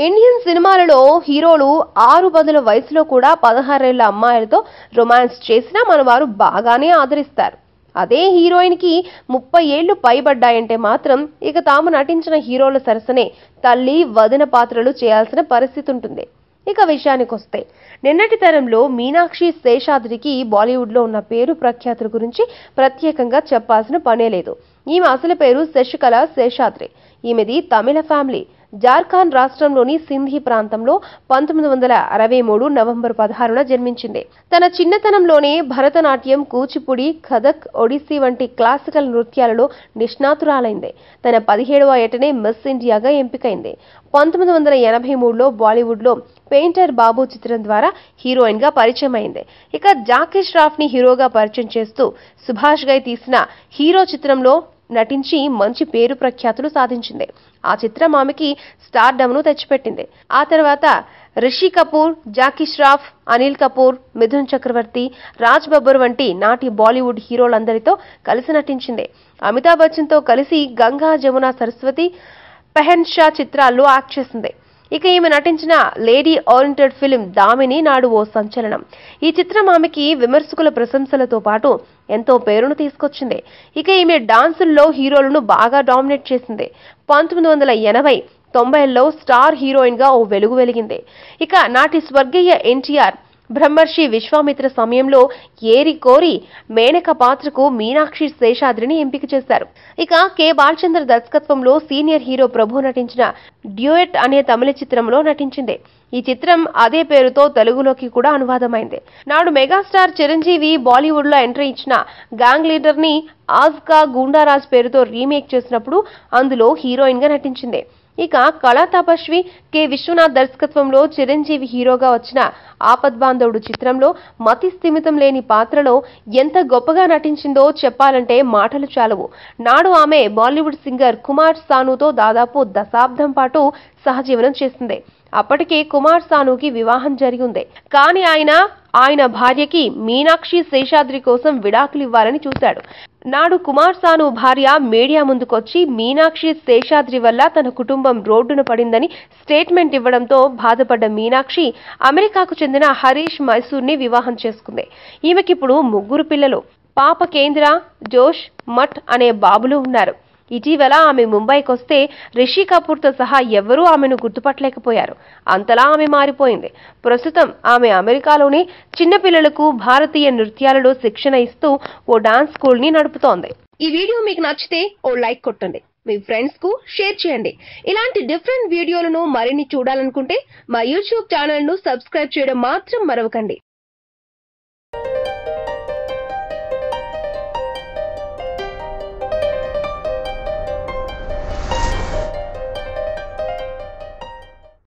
Indian సినిమాలలో హీరోలు ఆరు పదుల వయసులో కూడా పదహారేళ్ల అమ్మాయిలతో రొమాన్స్ చేసినా మన వారు బాగానే ఆదరిస్తారు అదే హీరోయిన్ కి ముప్పై ఏళ్లు పైబడ్డాయంటే మాత్రం ఇక తాము నటించిన హీరోల సరసనే తల్లి వదిన పాత్రలు చేయాల్సిన పరిస్థితి ఉంటుంది ఇక విషయానికొస్తే నిన్నటి తరంలో మీనాక్షి శేషాద్రికి బాలీవుడ్లో ఉన్న పేరు ప్రఖ్యాతుల గురించి ప్రత్యేకంగా చెప్పాల్సిన పనే లేదు ఈమె అసలు పేరు శశికళ శేషాద్రి ఈమెది తమిళ ఫ్యామిలీ జార్ఖండ్ రాష్ట్రంలోని సింధీ ప్రాంతంలో పంతొమ్మిది వందల అరవై మూడు నవంబర్ పదహారున జన్మించింది తన చిన్నతనంలోనే భరతనాట్యం కూచిపుడి కథక్ ఒడిస్సీ వంటి క్లాసికల్ నృత్యాలలో నిష్ణాతురాలైంది తన పదిహేడవ ఏటనే మిస్ ఇండియాగా ఎంపికైంది పంతొమ్మిది వందల ఎనభై మూడులో బాలీవుడ్లో పెయింటర్ బాబు చిత్రం ద్వారా హీరోయిన్ గా పరిచయం అయింది ఇక జాకీ ష్రాఫ్ ని హీరోగా పరిచయం చేస్తూ సుభాష్ గై తీసిన హీరో చిత్రంలో నటించి మంచి పేరు ప్రఖ్యాతులు సాధించింది ఆ చిత్రం ఆమెకి స్టార్డమ్ను తెచ్చిపెట్టింది ఆ తర్వాత రిషి కపూర్ జాకీ ష్రాఫ్ అనిల్ కపూర్ మిథున్ చక్రవర్తి రాజ్ బబ్బర్ వంటి నాటి బాలీవుడ్ హీరోలందరితో కలిసి నటించింది అమితాబ్ బచ్చన్తో కలిసి గంగా జమున సరస్వతి పెహన్ షా చిత్రాల్లో యాక్ట్ చేసింది ఇక ఈమె నటించిన లేడీ ఓరియంటెడ్ ఫిలిం దామిని నాడు ఓ సంచలనం ఈ చిత్రం ఆమెకి విమర్శకుల ప్రశంసలతో పాటు ఎంతో పేరును తీసుకొచ్చింది ఇక ఈమె డాన్సుల్లో హీరోలను బాగా డామినేట్ చేసింది పంతొమ్మిది వందల ఎనభై తొంభైల్లో స్టార్ హీరోయిన్ గా ఓ వెలుగు వెలిగింది ఇక నాటి స్వర్గీయ ఎన్టీఆర్ బ్రహ్మర్షి విశ్వామిత్ర సమయంలో ఏరి కోరి మేనక పాత్రకు మీనాక్షి శేషాద్రిని ఎంపిక చేశారు ఇక కె బాలచంద్ర దర్శకత్వంలో సీనియర్ హీరో ప్రభు నటించిన డ్యూయట్ అనే తమిళ చిత్రంలో నటించింది ఈ చిత్రం అదే పేరుతో తెలుగులోకి కూడా అనువాదమైంది నాడు మెగాస్టార్ చిరంజీవి బాలీవుడ్ లో ఎంట్రీ ఇచ్చిన గ్యాంగ్ లీడర్ ని ఆజ్కా గూండారాజ్ పేరుతో రీమేక్ చేసినప్పుడు అందులో హీరోయిన్ గా నటించింది ఇక కళా తపస్వి కె విశ్వనాథ్ దర్శకత్వంలో చిరంజీవి హీరోగా వచ్చిన ఆపద్బాంధవుడు చిత్రంలో మతి స్థిమితం లేని పాత్రలో ఎంత గొప్పగా నటించిందో చెప్పాలంటే మాటలు చాలవు నాడు ఆమె బాలీవుడ్ సింగర్ కుమార్ సానుతో దాదాపు దశాబ్దం పాటు సహజీవనం చేసింది అప్పటికే కుమార్ సానుకి వివాహం జరిగి ఉంది కానీ ఆయన ఆయన భార్యకి మీనాక్షి శేషాద్రి కోసం విడాకులు ఇవ్వాలని చూశాడు నాడు కుమార్ సాను భార్య మీడియా ముందుకొచ్చి మీనాక్షి శేషాద్రి వల్ల తన కుటుంబం రోడ్డున పడిందని స్టేట్మెంట్ ఇవ్వడంతో బాధపడ్డ మీనాక్షి అమెరికాకు చెందిన హరీష్ మైసూర్ని వివాహం చేసుకుంది ఈమెకిప్పుడు ముగ్గురు పిల్లలు పాప కేంద్ర జోష్ మట్ అనే బాబులు ఉన్నారు ఇటీవల ఆమె ముంబైకి వస్తే రిషి కపూర్తో సహా ఎవరూ ఆమెను గుర్తుపట్టలేకపోయారు అంతలా ఆమె మారిపోయింది ప్రస్తుతం ఆమె అమెరికాలోనే చిన్నపిల్లలకు భారతీయ నృత్యాలలో శిక్షణ ఇస్తూ ఓ డాన్స్ స్కూల్ ని నడుపుతోంది ఈ వీడియో మీకు నచ్చితే ఓ లైక్ కొట్టండి మీ ఫ్రెండ్స్ కు షేర్ చేయండి ఇలాంటి డిఫరెంట్ వీడియోలను మరిన్ని చూడాలనుకుంటే మా యూట్యూబ్ ఛానల్ ను సబ్స్క్రైబ్ చేయడం మాత్రం మరవకండి